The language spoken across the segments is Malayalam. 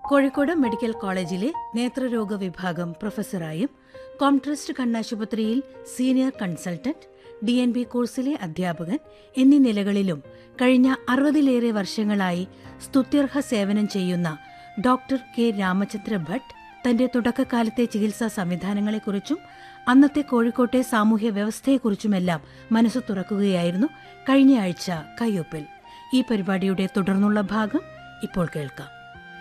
കോഴിക്കോട് മെഡിക്കൽ കോളേജിലെ നേത്രരോഗ വിഭാഗം പ്രൊഫസറായും കോംട്രസ്റ്റ് കണ്ണാശുപത്രിയിൽ senior consultant D N B കോഴ്സിലെ അധ്യാപകൻ എന്നീ നിലകളിലും കഴിഞ്ഞ അറുപതിലേറെ വർഷങ്ങളായി സ്തുത്യർഹ സേവനം ചെയ്യുന്ന ഡോക്ടർ കെ രാമചന്ദ്ര ഭട്ട് തന്റെ തുടക്കകാലത്തെ ചികിത്സാ സംവിധാനങ്ങളെക്കുറിച്ചും അന്നത്തെ കോഴിക്കോട്ടെ സാമൂഹ്യ വ്യവസ്ഥയെക്കുറിച്ചുമെല്ലാം മനസ്സു തുറക്കുകയായിരുന്നു കഴിഞ്ഞയാഴ്ച കയ്യൊപ്പിൽ ഈ പരിപാടിയുടെ തുടർന്നുള്ള ഭാഗം ഇപ്പോൾ കേൾക്കാം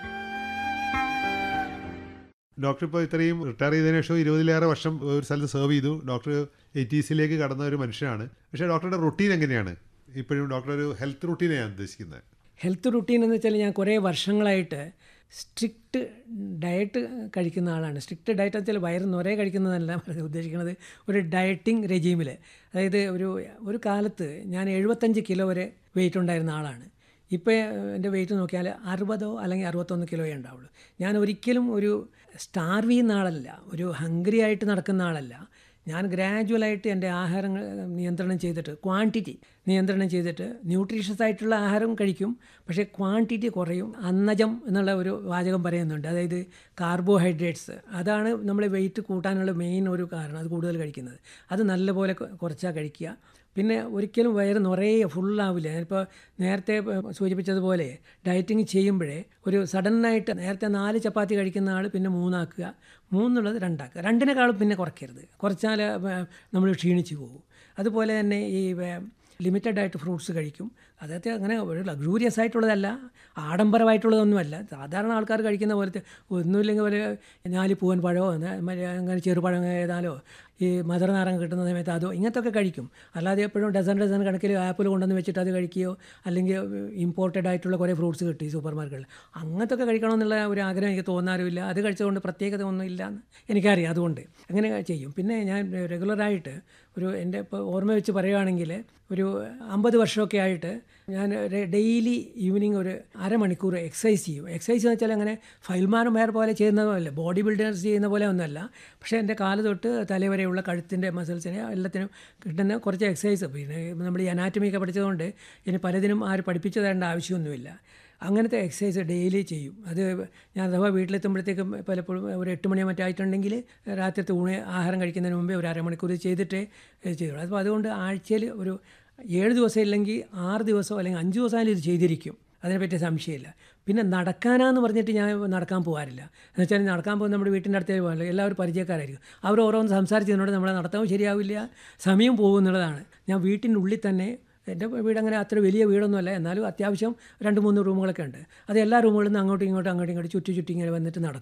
ഡോക്ടർ ഇപ്പോൾ ഇത്രയും റിട്ടയർ ചെയ്തതിനു ശേഷം ഇരുപതിലേറെ വർഷം ഒരു സ്ഥലത്ത് സെർവ് ചെയ്തു ഡോക്ടർ എയ്റ്റീസിലേക്ക് കടന്ന ഒരു മനുഷ്യനാണ് പക്ഷേ ഡോക്ടറുടെ റുട്ടീൻ എങ്ങനെയാണ് ഇപ്പോഴും ഡോക്ടർ ഒരു ഹെൽത്ത് റുട്ടീനെയാണ് ഉദ്ദേശിക്കുന്നത് ഹെൽത്ത് റുട്ടീൻ എന്ന് വെച്ചാൽ ഞാൻ കുറേ വർഷങ്ങളായിട്ട് സ്ട്രിക്റ്റ് ഡയറ്റ് കഴിക്കുന്ന ആളാണ് സ്ട്രിക്റ്റ് ഡയറ്റ് എന്ന് വെച്ചാൽ വയറ് നിറയെ കഴിക്കുന്നതല്ല പറഞ്ഞ് ഉദ്ദേശിക്കുന്നത് ഒരു ഡയറ്റിംഗ് റെജീമിൽ അതായത് ഒരു ഒരു കാലത്ത് ഞാൻ എഴുപത്തഞ്ച് കിലോ വരെ വെയിറ്റ് ഉണ്ടായിരുന്ന ആളാണ് ഇപ്പോൾ എൻ്റെ വെയിറ്റ് നോക്കിയാൽ അറുപതോ അല്ലെങ്കിൽ അറുപത്തൊന്ന് കിലോയേ ഉണ്ടാവുള്ളൂ ഞാൻ ഒരിക്കലും ഒരു സ്റ്റാർവ് ചെയ്യുന്ന ആളല്ല ഒരു ഹംഗ്രി ആയിട്ട് നടക്കുന്ന ആളല്ല ഞാൻ ഗ്രാജുവലായിട്ട് എൻ്റെ ആഹാരങ്ങൾ നിയന്ത്രണം ചെയ്തിട്ട് ക്വാണ്ടിറ്റി നിയന്ത്രണം ചെയ്തിട്ട് ന്യൂട്രീഷ്യസ് ആയിട്ടുള്ള ആഹാരം കഴിക്കും പക്ഷേ ക്വാണ്ടിറ്റി കുറയും അന്നജം എന്നുള്ള ഒരു വാചകം പറയുന്നുണ്ട് അതായത് കാർബോഹൈഡ്രേറ്റ്സ് അതാണ് നമ്മൾ വെയിറ്റ് കൂട്ടാനുള്ള മെയിൻ ഒരു കാരണം അത് കൂടുതൽ കഴിക്കുന്നത് അത് നല്ലപോലെ കുറച്ചാൽ കഴിക്കുക പിന്നെ ഒരിക്കലും വയറ് നിറയെ ഫുള്ളാവില്ല ഞാനിപ്പോൾ നേരത്തെ സൂചിപ്പിച്ചതുപോലെ ഡയറ്റിങ് ചെയ്യുമ്പോഴേ ഒരു സഡനായിട്ട് നേരത്തെ നാല് ചപ്പാത്തി കഴിക്കുന്ന ആൾ പിന്നെ മൂന്നാക്കുക മൂന്നുള്ളത് രണ്ടാക്കുക രണ്ടിനേക്കാളും പിന്നെ കുറയ്ക്കരുത് കുറച്ചാൽ നമ്മൾ ക്ഷീണിച്ച് പോകും അതുപോലെ തന്നെ ഈ ലിമിറ്റഡ് ആയിട്ട് ഫ്രൂട്ട്സ് കഴിക്കും അതൊക്കെ അങ്ങനെ ഒരു ലക്ഷൂരിയസ് ആയിട്ടുള്ളതല്ല ആഡംബരമായിട്ടുള്ളതൊന്നുമല്ല സാധാരണ ആൾക്കാർ കഴിക്കുന്ന പോലത്തെ ഒന്നുമില്ലെങ്കിൽ പോലെ ഞാലി പൂവൻ പഴമോ അങ്ങനെ ചെറുപഴം ഏതാലോ ഈ മദർ നാരങ്ങ കിട്ടുന്ന സമയത്ത് അതോ ഇങ്ങനത്തെ ഒക്കെ കഴിക്കും അല്ലാതെ എപ്പോഴും ഡസൺ ഡസൺ കണക്കിൽ ആപ്പിൾ കൊണ്ടുവന്ന് വെച്ചിട്ട് അത് കഴിക്കുകയോ അല്ലെങ്കിൽ ഇമ്പോർട്ടഡ് ആയിട്ടുള്ള കുറേ ഫ്രൂട്ട്സ് കിട്ടി സൂപ്പർ മാർക്കറ്റിൽ അങ്ങനത്തെ ഒക്കെ കഴിക്കണമെന്നുള്ള ഒരു ആഗ്രഹം എനിക്ക് തോന്നാറുമില്ല അത് കഴിച്ചതുകൊണ്ട് പ്രത്യേകത ഒന്നും ഇല്ല എന്ന് എനിക്കറിയാം അതുകൊണ്ട് അങ്ങനെ ചെയ്യും പിന്നെ ഞാൻ റെഗുലറായിട്ട് ഒരു എൻ്റെ ഇപ്പോൾ ഓർമ്മ വെച്ച് പറയുകയാണെങ്കിൽ ഒരു അമ്പത് വർഷമൊക്കെ ആയിട്ട് ഞാൻ ഡെയിലി ഈവനിങ് ഒരു അരമണിക്കൂർ എക്സസൈസ് ചെയ്യും എക്സസൈസ് എന്ന് വെച്ചാൽ അങ്ങനെ ഫൈൽമാർമാർ പോലെ ചെയ്യുന്നതല്ല ബോഡി ബിൽഡേഴ്സ് ചെയ്യുന്ന പോലെ ഒന്നുമല്ല പക്ഷേ എൻ്റെ കാല് തൊട്ട് തലവരെയുള്ള കഴുത്തിൻ്റെ മസിൽസിനെ എല്ലാത്തിനും കിട്ടുന്ന കുറച്ച് എക്സസൈസ് പിന്നെ നമ്മൾ ഈ അനാറ്റമിയൊക്കെ പഠിച്ചതുകൊണ്ട് ഇനി പലതിനും ആരും പഠിപ്പിച്ചു തരേണ്ട ആവശ്യമൊന്നുമില്ല അങ്ങനത്തെ എക്സസൈസ് ഡെയിലി ചെയ്യും അത് ഞാൻ അഥവാ വീട്ടിലെത്തുമ്പോഴത്തേക്കും പലപ്പോഴും ഒരു എട്ട് മണിയോ മറ്റോ ആയിട്ടുണ്ടെങ്കിൽ രാത്രിത്തെ ഊണ് ആഹാരം കഴിക്കുന്നതിന് മുമ്പേ ഒരു അരമണിക്കൂർ ചെയ്തിട്ടേ ചെയ്യുള്ളൂ അപ്പോൾ അതുകൊണ്ട് ആഴ്ചയിൽ ഒരു ഏഴ് ദിവസം ഇല്ലെങ്കിൽ ആറ് ദിവസമോ അല്ലെങ്കിൽ അഞ്ച് ദിവസമായാലും ഇത് ചെയ്തിരിക്കും അതിനെപ്പറ്റി സംശയമില്ല പിന്നെ നടക്കാനാന്ന് പറഞ്ഞിട്ട് ഞാൻ നടക്കാൻ പോകാറില്ല എന്ന് വെച്ചാൽ നടക്കാൻ പോകുന്ന നമ്മുടെ വീട്ടിൻ്റെ അടുത്തേ പോകാറില്ല എല്ലാവരും പരിചയക്കാരായിരിക്കും അവർ ഓരോന്ന് സംസാരിച്ചതിനോട് നമ്മളെ നടത്താൻ ശരിയാവില്ല സമയം പോകുന്നുള്ളതാണ് ഞാൻ വീട്ടിൻ്റെ ഉള്ളിൽ തന്നെ എൻ്റെ വീട് അങ്ങനെ അത്ര വലിയ വീടൊന്നുമല്ല എന്നാലും അത്യാവശ്യം രണ്ട് മൂന്ന് റൂമുകളൊക്കെ ഉണ്ട് അത് എല്ലാ റൂമുകളിൽ നിന്ന് അങ്ങോട്ടും ഇങ്ങോട്ടും അങ്ങോട്ടും ഇങ്ങോട്ടും ചുറ്റി ചുറ്റി ഇങ്ങനെ വന്നിട്ട് നടക്കും